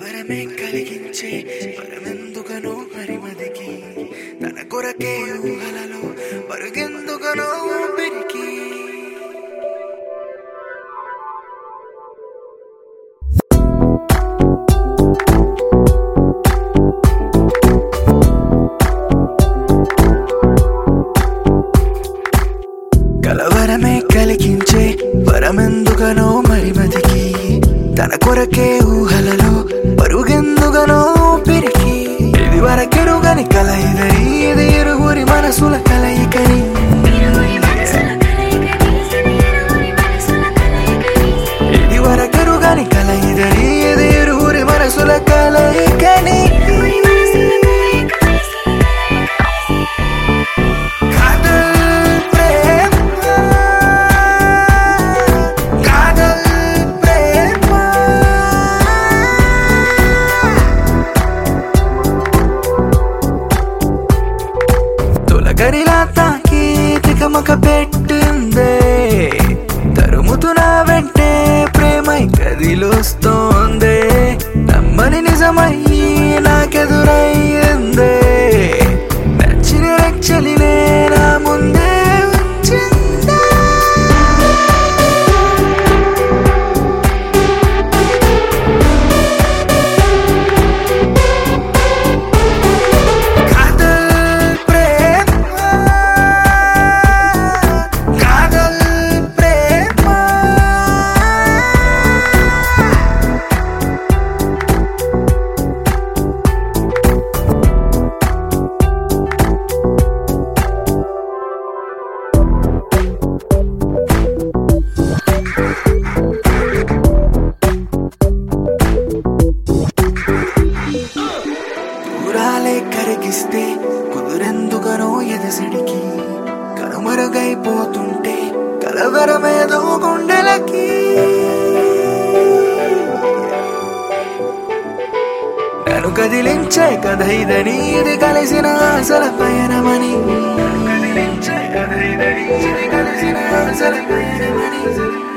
కలవరమే కలిగించే పరమెందుకనో హరిమదికి తన కొరకే ఊహలలో పరుగెందుకనో ఊపిరికి కలవరమే కలిగించే పరమెందుకనో మరిమదికి తన కొరకే ఊహలలో పరుగెందుగనో పెరిగి ఇది వరకెరుగని కల ఇదని ఇది ఇరుగురి మనసుల కలయికని ఇరువురి మనసుల కలయికని ఇది ఇరువురి మనసుల కలయికని ఇది వరకెరుగని కల ఇదని ఇది ఇరుగురి మనసుల కలయికని ఇరువురి మనసుల కలయికని కాదల్ ప్రేమ కాదల్ ప్రేమ తొలగరిలా తాకి తికమక పెట్టిందే తరుముతున్న వెంటే ప్రేమై కదిలొస్తోందే నమ్మని నిజమయ్యి నాకెదురయ్యిందే నచ్చిన రక్షలినే నా ముందే ఉంచిందే కాదల్ ప్రేమ కాదల్ ప్రేమ దూరాలే కరిగిస్తే కుదురెందుకనో ఎదసడికి కనుమరుగైపోతుంటే కలవరమేదో గుండెలకి నన్ను కదిలించే కథ ఇదని ఇది కలిసిన ఆశల పయనమని నన్ను కదిలించే కథ ఇదని ఇది కలిసిన ఆశల పయనమని